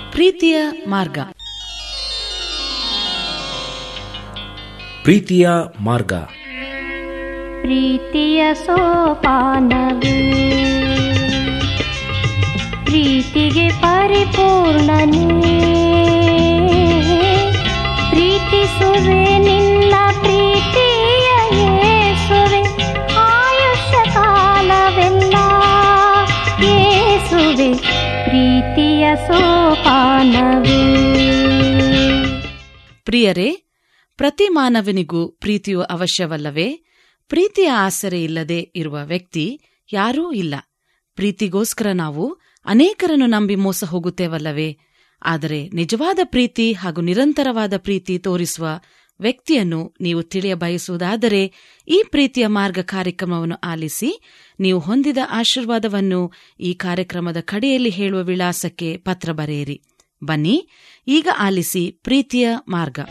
ಪ್ರೀತಿಯ ಮಾರ್ಗ ಪ್ರೀತಿಯ ಮಾರ್ಗ ಪ್ರೀತಿಯ ಸೋಪಾನವೇ ಪ್ರೀತಿಗೆ ಪರಿಪೂರ್ಣನೇ ಪ್ರೀತಿಸುವೆ ನಿನ್ನ ಪ್ರೀತಿಯ ಯೇಸುವೆ ಆಯುಷ್ಯ ಕಾಲವೆಲ್ಲ ಯೇಸುವೆ ಪ್ರೀತಿಯ ಸೋಪಾನವೇ ಪ್ರಿಯರೇ ಪ್ರತಿ ಮಾನವನಿಗೂ ಪ್ರೀತಿಯು ಅವಶ್ಯವಲ್ಲವೇ ಪ್ರೀತಿಯ ಆಸರೆ ಇಲ್ಲದೆ ಇರುವ ವ್ಯಕ್ತಿ ಯಾರೂ ಇಲ್ಲ ಪ್ರೀತಿಗೋಸ್ಕರ ನಾವು ಅನೇಕರನ್ನು ನಂಬಿ ಮೋಸ ಹೋಗುತ್ತೇವಲ್ಲವೇ ಆದರೆ ನಿಜವಾದ ಪ್ರೀತಿ ಹಾಗೂ ನಿರಂತರವಾದ ಪ್ರೀತಿ ತೋರಿಸುವ ವ್ಯಕ್ತಿಯನ್ನು ನೀವು ತಿಳಿಯ ಬಯಸುವುದಾದರೆ ಈ ಪ್ರೀತಿಯ ಮಾರ್ಗ ಕಾರ್ಯಕ್ರಮವನ್ನು ಆಲಿಸಿ ನೀವು ಹೊಂದಿದ ಆಶೀರ್ವಾದವನ್ನು ಈ ಕಾರ್ಯಕ್ರಮದ ಕಡೆಯಲ್ಲಿ ಹೇಳುವ ವಿಳಾಸಕ್ಕೆ ಪತ್ರ ಬರೆಯಿರಿ ಬನ್ನಿ ಈಗ ಆಲಿಸಿ ಪ್ರೀತಿಯ ಮಾರ್ಗ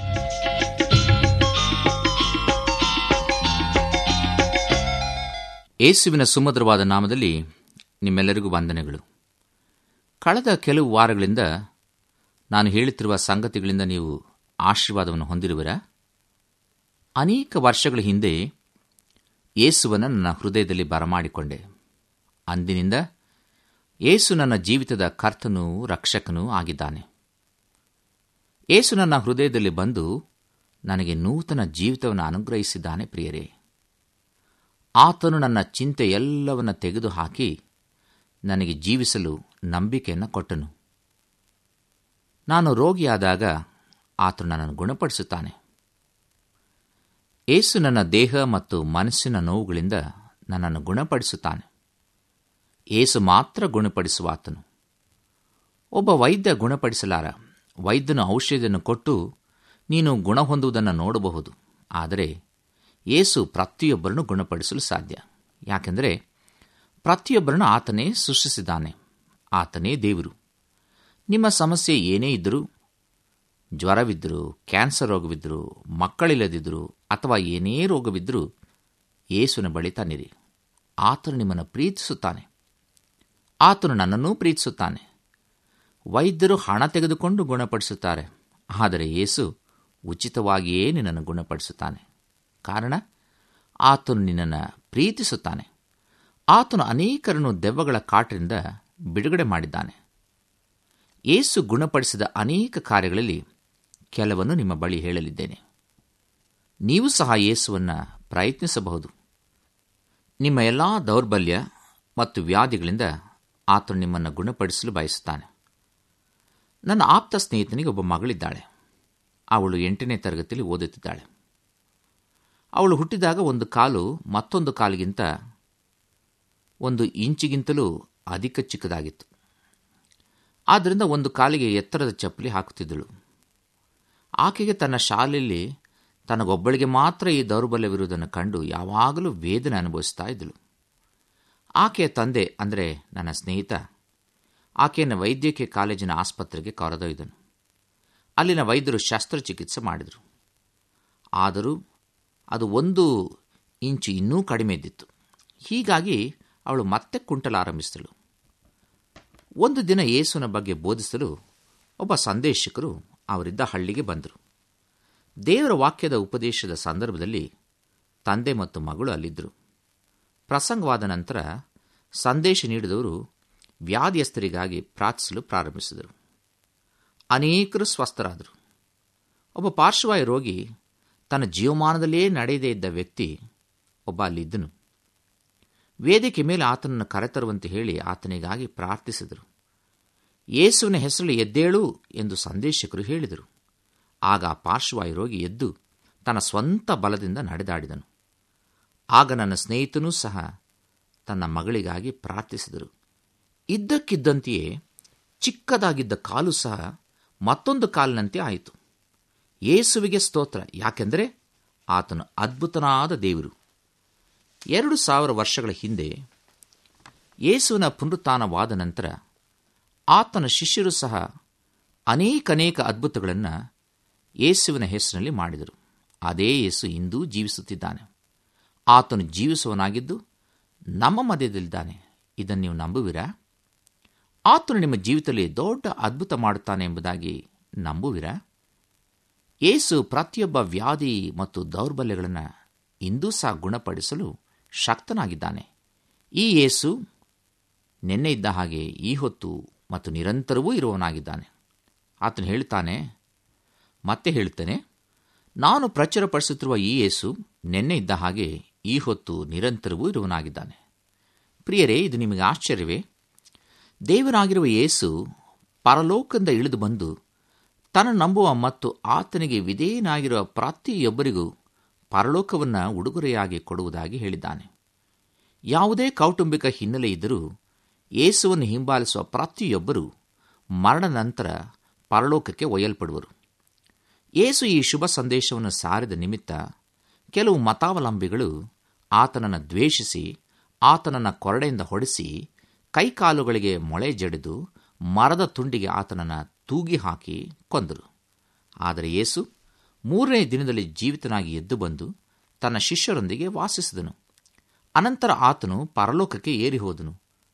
ಯೇಸುವಿನ ಸುಮಧುರವಾದ ನಾಮದಲ್ಲಿ ನಿಮ್ಮೆಲ್ಲರಿಗೂ ವಂದನೆಗಳು ಕಳೆದ ಕೆಲವು ವಾರಗಳಿಂದ ನಾನು ಹೇಳುತ್ತಿರುವ ಸಂಗತಿಗಳಿಂದ ನೀವು ಆಶೀರ್ವಾದವನ್ನು ಹೊಂದಿರುವಿರಾ ಅನೇಕ ವರ್ಷಗಳ ಹಿಂದೆ ಯೇಸುವನ್ನು ನನ್ನ ಹೃದಯದಲ್ಲಿ ಬರಮಾಡಿಕೊಂಡೆ ಅಂದಿನಿಂದ ಯೇಸು ನನ್ನ ಜೀವಿತದ ಕರ್ತನೂ ರಕ್ಷಕನೂ ಆಗಿದ್ದಾನೆ ಯೇಸು ನನ್ನ ಹೃದಯದಲ್ಲಿ ಬಂದು ನನಗೆ ನೂತನ ಜೀವಿತವನ್ನು ಅನುಗ್ರಹಿಸಿದ್ದಾನೆ ಪ್ರಿಯರೇ ಆತನು ನನ್ನ ಚಿಂತೆ ಎಲ್ಲವನ್ನ ತೆಗೆದುಹಾಕಿ ನನಗೆ ಜೀವಿಸಲು ನಂಬಿಕೆಯನ್ನು ಕೊಟ್ಟನು ನಾನು ರೋಗಿಯಾದಾಗ ಆತನು ನನ್ನನ್ನು ಗುಣಪಡಿಸುತ್ತಾನೆ ಏಸು ನನ್ನ ದೇಹ ಮತ್ತು ಮನಸ್ಸಿನ ನೋವುಗಳಿಂದ ನನ್ನನ್ನು ಗುಣಪಡಿಸುತ್ತಾನೆ ಏಸು ಮಾತ್ರ ಗುಣಪಡಿಸುವ ಆತನು ಒಬ್ಬ ವೈದ್ಯ ಗುಣಪಡಿಸಲಾರ ವೈದ್ಯನು ಔಷಧಿಯನ್ನು ಕೊಟ್ಟು ನೀನು ಗುಣ ಹೊಂದುವುದನ್ನು ನೋಡಬಹುದು ಆದರೆ ಯೇಸು ಪ್ರತಿಯೊಬ್ಬರನ್ನು ಗುಣಪಡಿಸಲು ಸಾಧ್ಯ ಯಾಕೆಂದರೆ ಪ್ರತಿಯೊಬ್ಬರನ್ನು ಆತನೇ ಸೃಷ್ಟಿಸಿದ್ದಾನೆ ಆತನೇ ದೇವರು ನಿಮ್ಮ ಸಮಸ್ಯೆ ಏನೇ ಇದ್ದರೂ ಜ್ವರವಿದ್ದರೂ ಕ್ಯಾನ್ಸರ್ ರೋಗವಿದ್ದರೂ ಮಕ್ಕಳಿಲ್ಲದಿದ್ದರೂ ಅಥವಾ ಏನೇ ರೋಗವಿದ್ದರೂ ಯೇಸುನ ಬಳಿ ತನ್ನಿರಿ ಆತನು ನಿಮ್ಮನ್ನು ಪ್ರೀತಿಸುತ್ತಾನೆ ಆತನು ನನ್ನನ್ನೂ ಪ್ರೀತಿಸುತ್ತಾನೆ ವೈದ್ಯರು ಹಣ ತೆಗೆದುಕೊಂಡು ಗುಣಪಡಿಸುತ್ತಾರೆ ಆದರೆ ಯೇಸು ಉಚಿತವಾಗಿಯೇ ನಿನ್ನನ್ನು ಗುಣಪಡಿಸುತ್ತಾನೆ ಕಾರಣ ಆತನು ನಿನ್ನನ್ನು ಪ್ರೀತಿಸುತ್ತಾನೆ ಆತನು ಅನೇಕರನ್ನು ದೆವ್ವಗಳ ಕಾಟದಿಂದ ಬಿಡುಗಡೆ ಮಾಡಿದ್ದಾನೆ ಯೇಸು ಗುಣಪಡಿಸಿದ ಅನೇಕ ಕಾರ್ಯಗಳಲ್ಲಿ ಕೆಲವನ್ನು ನಿಮ್ಮ ಬಳಿ ಹೇಳಲಿದ್ದೇನೆ ನೀವು ಸಹ ಯೇಸುವನ್ನು ಪ್ರಯತ್ನಿಸಬಹುದು ನಿಮ್ಮ ಎಲ್ಲ ದೌರ್ಬಲ್ಯ ಮತ್ತು ವ್ಯಾಧಿಗಳಿಂದ ಆತನು ನಿಮ್ಮನ್ನು ಗುಣಪಡಿಸಲು ಬಯಸುತ್ತಾನೆ ನನ್ನ ಆಪ್ತ ಸ್ನೇಹಿತನಿಗೆ ಒಬ್ಬ ಮಗಳಿದ್ದಾಳೆ ಅವಳು ಎಂಟನೇ ತರಗತಿಯಲ್ಲಿ ಓದುತ್ತಿದ್ದಾಳೆ ಅವಳು ಹುಟ್ಟಿದಾಗ ಒಂದು ಕಾಲು ಮತ್ತೊಂದು ಕಾಲಿಗಿಂತ ಒಂದು ಇಂಚಿಗಿಂತಲೂ ಅಧಿಕ ಚಿಕ್ಕದಾಗಿತ್ತು ಆದ್ದರಿಂದ ಒಂದು ಕಾಲಿಗೆ ಎತ್ತರದ ಚಪ್ಪಲಿ ಹಾಕುತ್ತಿದ್ದಳು ಆಕೆಗೆ ತನ್ನ ಶಾಲೆಯಲ್ಲಿ ತನಗೊಬ್ಬಳಿಗೆ ಮಾತ್ರ ಈ ದೌರ್ಬಲ್ಯವಿರುವುದನ್ನು ಕಂಡು ಯಾವಾಗಲೂ ವೇದನೆ ಅನುಭವಿಸ್ತಾ ಇದ್ದಳು ಆಕೆಯ ತಂದೆ ಅಂದರೆ ನನ್ನ ಸ್ನೇಹಿತ ಆಕೆಯನ್ನು ವೈದ್ಯಕೀಯ ಕಾಲೇಜಿನ ಆಸ್ಪತ್ರೆಗೆ ಕರೆದೊಯ್ದನು ಅಲ್ಲಿನ ವೈದ್ಯರು ಶಸ್ತ್ರಚಿಕಿತ್ಸೆ ಮಾಡಿದರು ಆದರೂ ಅದು ಒಂದು ಇಂಚು ಇನ್ನೂ ಕಡಿಮೆ ಇದ್ದಿತ್ತು ಹೀಗಾಗಿ ಅವಳು ಮತ್ತೆ ಕುಂಟಲಾರಂಭಿಸಿದಳು ಒಂದು ದಿನ ಯೇಸುವಿನ ಬಗ್ಗೆ ಬೋಧಿಸಲು ಒಬ್ಬ ಸಂದೇಶಕರು ಅವರಿದ್ದ ಹಳ್ಳಿಗೆ ಬಂದರು ದೇವರ ವಾಕ್ಯದ ಉಪದೇಶದ ಸಂದರ್ಭದಲ್ಲಿ ತಂದೆ ಮತ್ತು ಮಗಳು ಅಲ್ಲಿದ್ದರು ಪ್ರಸಂಗವಾದ ನಂತರ ಸಂದೇಶ ನೀಡಿದವರು ವ್ಯಾಧಿಯಸ್ಥರಿಗಾಗಿ ಪ್ರಾರ್ಥಿಸಲು ಪ್ರಾರಂಭಿಸಿದರು ಅನೇಕರು ಸ್ವಸ್ಥರಾದರು ಒಬ್ಬ ಪಾರ್ಶ್ವವಾಯು ರೋಗಿ ತನ್ನ ಜೀವಮಾನದಲ್ಲೇ ನಡೆಯದೇ ಇದ್ದ ವ್ಯಕ್ತಿ ಒಬ್ಬ ಅಲ್ಲಿದ್ದನು ವೇದಿಕೆ ಮೇಲೆ ಆತನನ್ನು ಕರೆತರುವಂತೆ ಹೇಳಿ ಆತನಿಗಾಗಿ ಪ್ರಾರ್ಥಿಸಿದರು ಯೇಸುವಿನ ಹೆಸರಲ್ಲಿ ಎದ್ದೇಳು ಎಂದು ಸಂದೇಶಕರು ಹೇಳಿದರು ಆಗ ಆ ಪಾರ್ಶ್ವವಾಯು ರೋಗಿ ಎದ್ದು ತನ್ನ ಸ್ವಂತ ಬಲದಿಂದ ನಡೆದಾಡಿದನು ಆಗ ನನ್ನ ಸ್ನೇಹಿತನೂ ಸಹ ತನ್ನ ಮಗಳಿಗಾಗಿ ಪ್ರಾರ್ಥಿಸಿದರು ಇದ್ದಕ್ಕಿದ್ದಂತೆಯೇ ಚಿಕ್ಕದಾಗಿದ್ದ ಕಾಲು ಸಹ ಮತ್ತೊಂದು ಕಾಲಿನಂತೆ ಆಯಿತು ಯೇಸುವಿಗೆ ಸ್ತೋತ್ರ ಯಾಕೆಂದರೆ ಆತನು ಅದ್ಭುತನಾದ ದೇವರು ಎರಡು ಸಾವಿರ ವರ್ಷಗಳ ಹಿಂದೆ ಯೇಸುವಿನ ಪುನರುತ್ಥಾನವಾದ ನಂತರ ಆತನ ಶಿಷ್ಯರು ಸಹ ಅನೇಕನೇಕ ಅದ್ಭುತಗಳನ್ನು ಯೇಸುವಿನ ಹೆಸರಿನಲ್ಲಿ ಮಾಡಿದರು ಅದೇ ಯೇಸು ಇಂದೂ ಜೀವಿಸುತ್ತಿದ್ದಾನೆ ಆತನು ಜೀವಿಸುವನಾಗಿದ್ದು ನಮ್ಮ ಮಧ್ಯದಲ್ಲಿದ್ದಾನೆ ಇದನ್ನು ನೀವು ನಂಬುವಿರಾ ಆತನು ನಿಮ್ಮ ಜೀವಿತದಲ್ಲಿ ದೊಡ್ಡ ಅದ್ಭುತ ಮಾಡುತ್ತಾನೆ ಎಂಬುದಾಗಿ ನಂಬುವಿರಾ ಯೇಸು ಪ್ರತಿಯೊಬ್ಬ ವ್ಯಾಧಿ ಮತ್ತು ದೌರ್ಬಲ್ಯಗಳನ್ನು ಇಂದೂ ಸಹ ಗುಣಪಡಿಸಲು ಶಕ್ತನಾಗಿದ್ದಾನೆ ಈ ಯೇಸು ನಿನ್ನೆ ಇದ್ದ ಹಾಗೆ ಈ ಹೊತ್ತು ಮತ್ತು ನಿರಂತರವೂ ಇರುವವನಾಗಿದ್ದಾನೆ ಆತನು ಹೇಳುತ್ತಾನೆ ಮತ್ತೆ ಹೇಳುತ್ತೇನೆ ನಾನು ಪ್ರಚುರಪಡಿಸುತ್ತಿರುವ ಈ ಯೇಸು ನಿನ್ನೆ ಇದ್ದ ಹಾಗೆ ಈ ಹೊತ್ತು ನಿರಂತರವೂ ಇರುವನಾಗಿದ್ದಾನೆ ಪ್ರಿಯರೇ ಇದು ನಿಮಗೆ ಆಶ್ಚರ್ಯವೇ ದೇವರಾಗಿರುವ ಯೇಸು ಪರಲೋಕದಿಂದ ಇಳಿದು ಬಂದು ತನ್ನ ನಂಬುವ ಮತ್ತು ಆತನಿಗೆ ವಿಧೇಯನಾಗಿರುವ ಪ್ರತಿಯೊಬ್ಬರಿಗೂ ಪರಲೋಕವನ್ನು ಉಡುಗೊರೆಯಾಗಿ ಕೊಡುವುದಾಗಿ ಹೇಳಿದ್ದಾನೆ ಯಾವುದೇ ಕೌಟುಂಬಿಕ ಹಿನ್ನೆಲೆ ಇದ್ದರೂ ಯೇಸುವನ್ನು ಹಿಂಬಾಲಿಸುವ ಪ್ರತಿಯೊಬ್ಬರೂ ಮರಣ ನಂತರ ಪರಲೋಕಕ್ಕೆ ಒಯ್ಯಲ್ಪಡುವರು ಯೇಸು ಈ ಶುಭ ಸಂದೇಶವನ್ನು ಸಾರಿದ ನಿಮಿತ್ತ ಕೆಲವು ಮತಾವಲಂಬಿಗಳು ಆತನನ್ನು ದ್ವೇಷಿಸಿ ಆತನನ್ನು ಕೊರಡೆಯಿಂದ ಹೊಡೆಸಿ ಕೈಕಾಲುಗಳಿಗೆ ಮೊಳೆ ಜಡಿದು ಮರದ ತುಂಡಿಗೆ ಆತನನ್ನು ತೂಗಿ ಹಾಕಿ ಕೊಂದರು ಆದರೆ ಯೇಸು ಮೂರನೇ ದಿನದಲ್ಲಿ ಜೀವಿತನಾಗಿ ಎದ್ದು ಬಂದು ತನ್ನ ಶಿಷ್ಯರೊಂದಿಗೆ ವಾಸಿಸಿದನು ಅನಂತರ ಆತನು ಪರಲೋಕಕ್ಕೆ ಏರಿ ಹೋದನು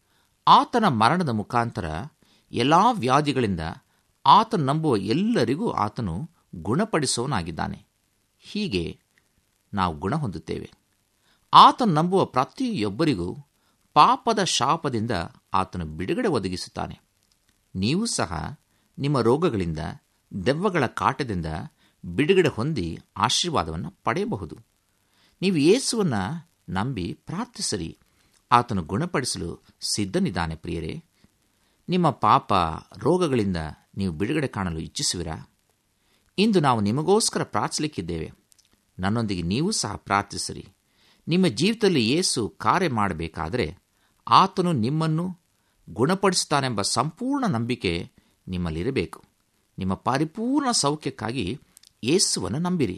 ಆತನ ಮರಣದ ಮುಖಾಂತರ ಎಲ್ಲಾ ವ್ಯಾಧಿಗಳಿಂದ ಆತನ ನಂಬುವ ಎಲ್ಲರಿಗೂ ಆತನು ಗುಣಪಡಿಸುವನಾಗಿದ್ದಾನೆ ಹೀಗೆ ನಾವು ಗುಣ ಹೊಂದುತ್ತೇವೆ ಆತನು ನಂಬುವ ಪ್ರತಿಯೊಬ್ಬರಿಗೂ ಪಾಪದ ಶಾಪದಿಂದ ಆತನು ಬಿಡುಗಡೆ ಒದಗಿಸುತ್ತಾನೆ ನೀವು ಸಹ ನಿಮ್ಮ ರೋಗಗಳಿಂದ ದೆವ್ವಗಳ ಕಾಟದಿಂದ ಬಿಡುಗಡೆ ಹೊಂದಿ ಆಶೀರ್ವಾದವನ್ನು ಪಡೆಯಬಹುದು ನೀವು ಯೇಸುವನ್ನು ನಂಬಿ ಪ್ರಾರ್ಥಿಸರಿ ಆತನು ಗುಣಪಡಿಸಲು ಸಿದ್ಧನಿದ್ದಾನೆ ಪ್ರಿಯರೇ ನಿಮ್ಮ ಪಾಪ ರೋಗಗಳಿಂದ ನೀವು ಬಿಡುಗಡೆ ಕಾಣಲು ಇಚ್ಛಿಸುವಿರಾ ಇಂದು ನಾವು ನಿಮಗೋಸ್ಕರ ಪ್ರಾರ್ಥಿಸಲಿಕ್ಕಿದ್ದೇವೆ ನನ್ನೊಂದಿಗೆ ನೀವು ಸಹ ಪ್ರಾರ್ಥಿಸಿರಿ ನಿಮ್ಮ ಜೀವಿತದಲ್ಲಿ ಯೇಸು ಕಾರ್ಯ ಮಾಡಬೇಕಾದರೆ ಆತನು ನಿಮ್ಮನ್ನು ಗುಣಪಡಿಸುತ್ತಾನೆಂಬ ಸಂಪೂರ್ಣ ನಂಬಿಕೆ ನಿಮ್ಮಲ್ಲಿರಬೇಕು ನಿಮ್ಮ ಪರಿಪೂರ್ಣ ಸೌಖ್ಯಕ್ಕಾಗಿ ಯೇಸುವನ್ನು ನಂಬಿರಿ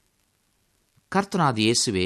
ಕರ್ತನಾದ ಯೇಸುವೆ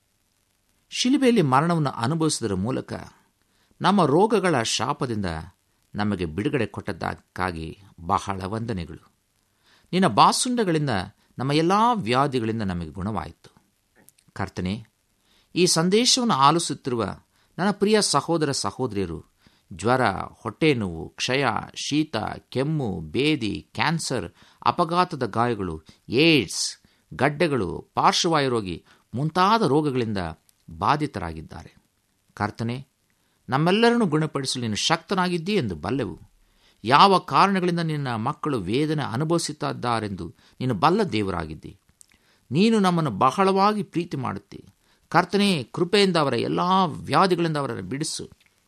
ಶಿಲುಬೆಯಲ್ಲಿ ಮರಣವನ್ನು ಅನುಭವಿಸುವುದರ ಮೂಲಕ ನಮ್ಮ ರೋಗಗಳ ಶಾಪದಿಂದ ನಮಗೆ ಬಿಡುಗಡೆ ಕೊಟ್ಟದ್ದಕ್ಕಾಗಿ ಬಹಳ ವಂದನೆಗಳು ನಿನ್ನ ಬಾಸುಂಡಗಳಿಂದ ನಮ್ಮ ಎಲ್ಲ ವ್ಯಾಧಿಗಳಿಂದ ನಮಗೆ ಗುಣವಾಯಿತು ಕರ್ತನೆ ಈ ಸಂದೇಶವನ್ನು ಆಲಿಸುತ್ತಿರುವ ನನ್ನ ಪ್ರಿಯ ಸಹೋದರ ಸಹೋದರಿಯರು ಜ್ವರ ಹೊಟ್ಟೆ ನೋವು ಕ್ಷಯ ಶೀತ ಕೆಮ್ಮು ಬೇದಿ ಕ್ಯಾನ್ಸರ್ ಅಪಘಾತದ ಗಾಯಗಳು ಏಡ್ಸ್ ಗಡ್ಡೆಗಳು ಪಾರ್ಶ್ವವಾಯು ರೋಗಿ ಮುಂತಾದ ರೋಗಗಳಿಂದ ಬಾಧಿತರಾಗಿದ್ದಾರೆ ಕರ್ತನೆ ನಮ್ಮೆಲ್ಲರನ್ನು ಗುಣಪಡಿಸಲು ನೀನು ಶಕ್ತನಾಗಿದ್ದೀ ಎಂದು ಬಲ್ಲೆವು ಯಾವ ಕಾರಣಗಳಿಂದ ನಿನ್ನ ಮಕ್ಕಳು ವೇದನೆ ಅನುಭವಿಸುತ್ತಿದ್ದಾರೆಂದು ನೀನು ಬಲ್ಲ ದೇವರಾಗಿದ್ದಿ ನೀನು ನಮ್ಮನ್ನು ಬಹಳವಾಗಿ ಪ್ರೀತಿ ಮಾಡುತ್ತಿ ಕರ್ತನೆ ಕೃಪೆಯಿಂದ ಅವರ ಎಲ್ಲ ವ್ಯಾಧಿಗಳಿಂದ ಅವರನ್ನು ಬಿಡಿಸು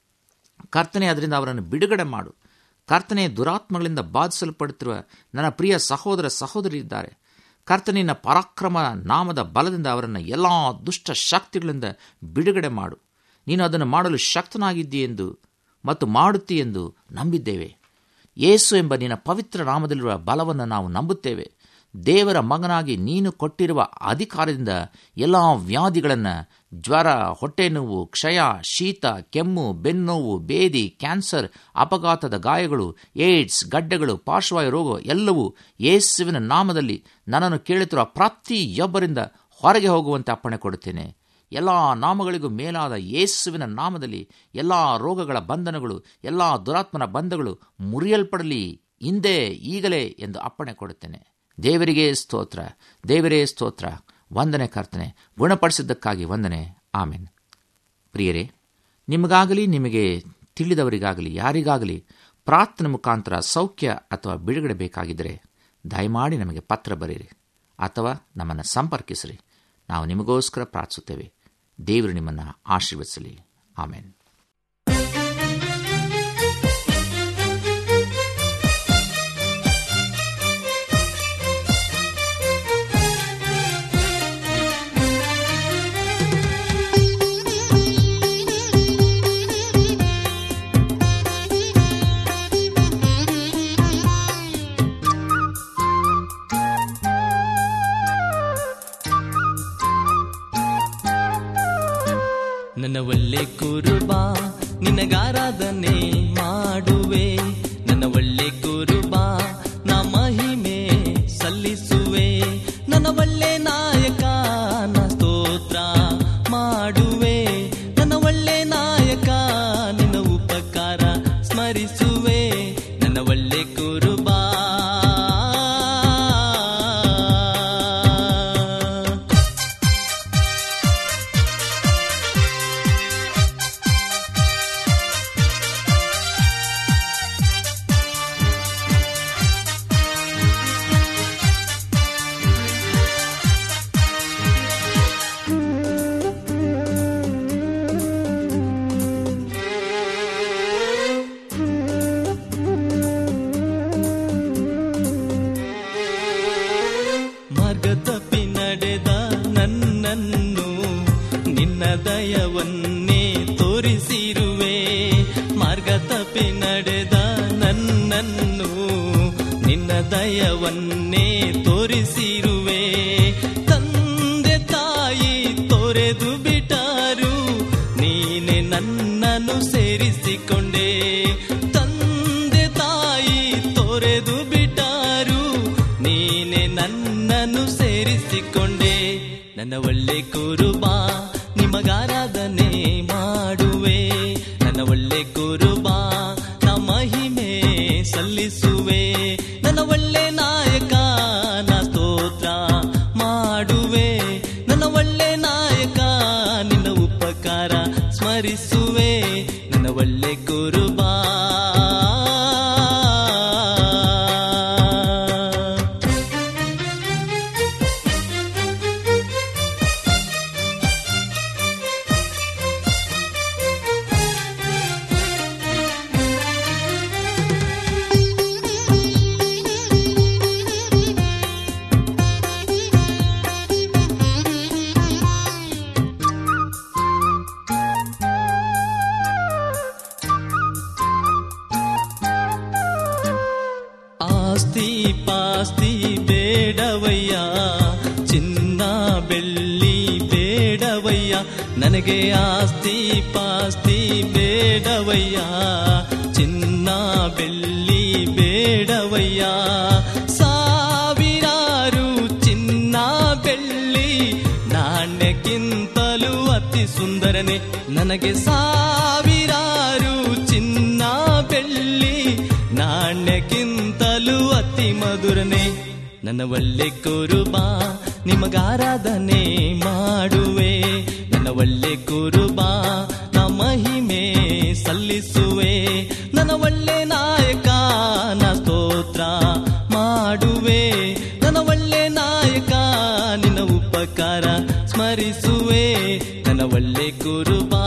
ಕರ್ತನೆ ಅದರಿಂದ ಅವರನ್ನು ಬಿಡುಗಡೆ ಮಾಡು ಕರ್ತನೆ ದುರಾತ್ಮಗಳಿಂದ ಬಾಧಿಸಲ್ಪಡುತ್ತಿರುವ ನನ್ನ ಪ್ರಿಯ ಸಹೋದರ ಸಹೋದರಿದ್ದಾರೆ ಕರ್ತನಿನ ಪರಾಕ್ರಮ ನಾಮದ ಬಲದಿಂದ ಅವರನ್ನು ಎಲ್ಲ ದುಷ್ಟ ಶಕ್ತಿಗಳಿಂದ ಬಿಡುಗಡೆ ಮಾಡು ನೀನು ಅದನ್ನು ಮಾಡಲು ಶಕ್ತನಾಗಿದ್ದೀ ಎಂದು ಮತ್ತು ಮಾಡುತ್ತಿ ಎಂದು ನಂಬಿದ್ದೇವೆ ಯೇಸು ಎಂಬ ನಿನ್ನ ಪವಿತ್ರ ನಾಮದಲ್ಲಿರುವ ಬಲವನ್ನು ನಾವು ನಂಬುತ್ತೇವೆ ದೇವರ ಮಗನಾಗಿ ನೀನು ಕೊಟ್ಟಿರುವ ಅಧಿಕಾರದಿಂದ ಎಲ್ಲ ವ್ಯಾಧಿಗಳನ್ನು ಜ್ವರ ಹೊಟ್ಟೆ ನೋವು ಕ್ಷಯ ಶೀತ ಕೆಮ್ಮು ಬೆನ್ನೋವು ಬೇದಿ ಕ್ಯಾನ್ಸರ್ ಅಪಘಾತದ ಗಾಯಗಳು ಏಡ್ಸ್ ಗಡ್ಡೆಗಳು ಪಾರ್ಶ್ವವಾಯು ರೋಗ ಎಲ್ಲವೂ ಯೇಸುವಿನ ನಾಮದಲ್ಲಿ ನನ್ನನ್ನು ಕೇಳುತ್ತಿರುವ ಪ್ರತಿಯೊಬ್ಬರಿಂದ ಹೊರಗೆ ಹೋಗುವಂತೆ ಅಪ್ಪಣೆ ಕೊಡುತ್ತೇನೆ ಎಲ್ಲ ನಾಮಗಳಿಗೂ ಮೇಲಾದ ಯೇಸುವಿನ ನಾಮದಲ್ಲಿ ಎಲ್ಲ ರೋಗಗಳ ಬಂಧನಗಳು ಎಲ್ಲ ದುರಾತ್ಮನ ಬಂಧಗಳು ಮುರಿಯಲ್ಪಡಲಿ ಹಿಂದೆ ಈಗಲೇ ಎಂದು ಅಪ್ಪಣೆ ಕೊಡುತ್ತೇನೆ ದೇವರಿಗೆ ಸ್ತೋತ್ರ ದೇವರೇ ಸ್ತೋತ್ರ ವಂದನೆ ಕರ್ತನೆ ಗುಣಪಡಿಸಿದ್ದಕ್ಕಾಗಿ ವಂದನೆ ಆಮೇನ್ ಪ್ರಿಯರೇ ನಿಮಗಾಗಲಿ ನಿಮಗೆ ತಿಳಿದವರಿಗಾಗಲಿ ಯಾರಿಗಾಗಲಿ ಪ್ರಾರ್ಥನೆ ಮುಖಾಂತರ ಸೌಖ್ಯ ಅಥವಾ ಬಿಡುಗಡೆ ಬೇಕಾಗಿದ್ದರೆ ದಯಮಾಡಿ ನಮಗೆ ಪತ್ರ ಬರೆಯಿರಿ ಅಥವಾ ನಮ್ಮನ್ನು ಸಂಪರ್ಕಿಸಿರಿ ನಾವು ನಿಮಗೋಸ್ಕರ ಪ್ರಾರ್ಥಿಸುತ್ತೇವೆ ದೇವರು ನಿಮ್ಮನ್ನು ಆಶೀರ್ವದಿಸಲಿ ಆಮೇನ್ ನನ್ನ ಒಳ್ಳೆ ಕುರುಬ ನಿನಗಾರಾಧನೆ ಮಾಡುವೆ ನನ್ನ ಒಳ್ಳೆ ಕುರುಬ ನಾ ಮಹಿಮೆ ಸಲ್ಲಿಸುವೆ ನನ್ನ ಒಳ್ಳೆ ನಾಯಕ ನಾ ಸ್ತೋತ್ರ ಮಾಡುವೆ ನನ್ನ ಒಳ್ಳೆ ನಾಯಕ ನಿನ್ನ ಉಪಕಾರ ಸ್ಮರಿಸುವೆ ಸ್ಮರಿಸುವೆ ನನ್ನ ಒಳ್ಳೆ ಕುರುಬಾ ಮಾರ್ಗ ತಪ್ಪಿ ನಡೆದ ನನ್ನನ್ನು ನಿನ್ನ ದಯವನ್ನೇ ತೋರಿಸಿರುವೆ ಮಾರ್ಗ ತಪ್ಪಿ ನಡೆದ ನನ್ನನ್ನು ನಿನ್ನ ದಯವನ್ನೇ ತೋರಿಸಿರುವೆ ತಂದೆ ತಾಯಿ ತೊರೆದು ಬಿಟ್ಟರು ನೀನೆ ನನ್ನನ್ನು ಸೇರಿಸಿಕೊಂಡೆ ತಂದೆ ತಾಯಿ ತೊರೆದು ಬಿಟ್ಟರು ನೀನೆ ನನ್ನನ್ನು ಸೇರಿಸಿಕೊಂಡೆ ನನ್ನ ಒಳ್ಳೆ ಕುರುಬಾ ನಿಮಗಾರಾಧನೆ ಮಾಡುವೆ ನನ್ನ ಒಳ್ಳೆ ಕುರುಬಾ ನ ಮಹಿಮೆ ಸಲ್ಲಿಸುವೆ ನನ್ನ ಒಳ್ಳೆ ನಾಯಕ ನ ಸ್ತೋತ್ರ ಮಾಡುವೆ ನನ್ನ ಒಳ್ಳೆ ನಾಯಕ ನಿನ್ನ ಉಪಕಾರ ಸ್ಮರಿಸುವೆ ನನ್ನ ಒಳ್ಳೆ ಕುರುಬಾ ಆಸ್ತಿ ಪಾಸ್ತಿ ಬೇಡವಯ್ಯ ಚಿನ್ನ ಬೆಳ್ಳಿ ಬೇಡವಯ್ಯ ನನಗೆ ಆಸ್ತಿ ಪಾಸ್ತಿ ಬೇಡವಯ್ಯ ಚಿನ್ನ ಬೆಳ್ಳಿ ಬೇಡವಯ್ಯ ಸಾವಿರಾರು ಚಿನ್ನ ಬೆಳ್ಳಿ ನಾಣ್ಯಕ್ಕಿಂತಲೂ ಅತಿ ಸುಂದರನೆ ನನಗೆ ಸಾವಿರಾರು ಚಿನ್ನ ಬೆಳ್ಳಿ ನಾಣ್ಯಕ್ಕಿಂತಲೂ ಅತಿ ಮಧುರನೆ ನನ್ನ ಒಳ್ಳೆ ಕುರುಬಾ ನಿಮಗಾರಾಧನೆ ಮಾಡುವೆ ನನ್ನ ಒಳ್ಳೆ ಕುರುಬಾ ನ ಮಹಿಮೆ ಸಲ್ಲಿಸುವೆ ನನ್ನ ಒಳ್ಳೆ ನಾಯಕ ನ ಸ್ತೋತ್ರ ಮಾಡುವೆ ನನ್ನ ಒಳ್ಳೆ ನಾಯಕ ನಿನ್ನ ಉಪಕಾರ ಸ್ಮರಿಸುವೆ ನನ್ನ ಒಳ್ಳೆ ಕುರುಬಾ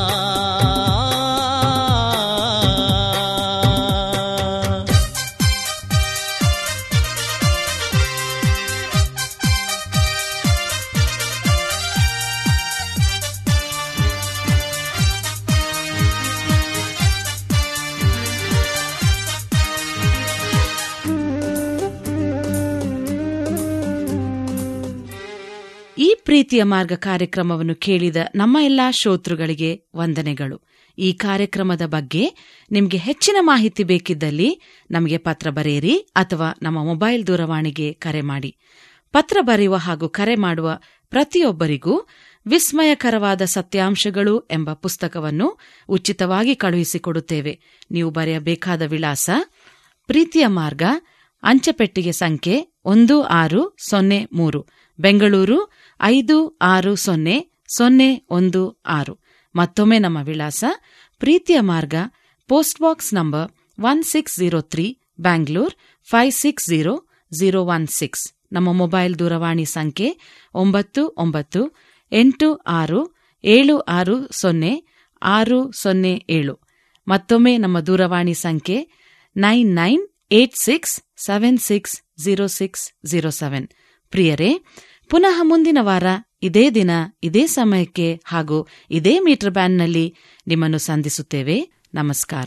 ಈ ಪ್ರೀತಿಯ ಮಾರ್ಗ ಕಾರ್ಯಕ್ರಮವನ್ನು ಕೇಳಿದ ನಮ್ಮ ಎಲ್ಲಾ ಶ್ರೋತೃಗಳಿಗೆ ವಂದನೆಗಳು ಈ ಕಾರ್ಯಕ್ರಮದ ಬಗ್ಗೆ ನಿಮಗೆ ಹೆಚ್ಚಿನ ಮಾಹಿತಿ ಬೇಕಿದ್ದಲ್ಲಿ ನಮಗೆ ಪತ್ರ ಬರೆಯಿರಿ ಅಥವಾ ನಮ್ಮ ಮೊಬೈಲ್ ದೂರವಾಣಿಗೆ ಕರೆ ಮಾಡಿ ಪತ್ರ ಬರೆಯುವ ಹಾಗೂ ಕರೆ ಮಾಡುವ ಪ್ರತಿಯೊಬ್ಬರಿಗೂ ವಿಸ್ಮಯಕರವಾದ ಸತ್ಯಾಂಶಗಳು ಎಂಬ ಪುಸ್ತಕವನ್ನು ಉಚಿತವಾಗಿ ಕಳುಹಿಸಿಕೊಡುತ್ತೇವೆ ನೀವು ಬರೆಯಬೇಕಾದ ವಿಳಾಸ ಪ್ರೀತಿಯ ಮಾರ್ಗ ಅಂಚೆಪೆಟ್ಟಿಗೆ ಸಂಖ್ಯೆ ಒಂದು ಆರು ಸೊನ್ನೆ ಮೂರು ಬೆಂಗಳೂರು ಐದು ಆರು ಸೊನ್ನೆ ಸೊನ್ನೆ ಒಂದು ಆರು ಮತ್ತೊಮ್ಮೆ ನಮ್ಮ ವಿಳಾಸ ಪ್ರೀತಿಯ ಮಾರ್ಗ post box number one six zero three Bangalore five six zero zero one six ನಮ್ಮ ಮೊಬೈಲ್ ದೂರವಾಣಿ ಸಂಖ್ಯೆ ಒಂಬತ್ತು ಒಂಬತ್ತು ಎಂಟು ಆರು ಏಳು ಆರು ಸೊನ್ನೆ ಆರು ಸೊನ್ನೆ ಏಳು ಮತ್ತೊಮ್ಮೆ ನಮ್ಮ ದೂರವಾಣಿ ಸಂಖ್ಯೆ nine nine eight six seven six zero six zero seven ಪ್ರಿಯರೇ ಪುನಃ ಮುಂದಿನ ವಾರ ಇದೇ ದಿನ ಇದೇ ಸಮಯಕ್ಕೆ ಹಾಗೂ ಇದೇ ಮೀಟರ್ ಬ್ಯಾಂಡ್ನಲ್ಲಿ ನಿಮ್ಮನ್ನು ಸಂಧಿಸುತ್ತೇವೆ ನಮಸ್ಕಾರ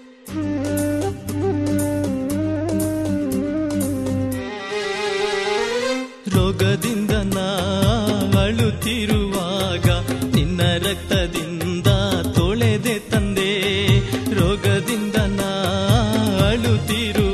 ರೋಗದಿಂದ ನಾ ಅಳುತ್ತಿರುವಾಗ ನಿನ್ನ ರಕ್ತದಿಂದ ತೊಳೆದೆ ತಂದೆ ರೋಗದಿಂದ ನಾ ಅಳುತ್ತಿರುವಾಗ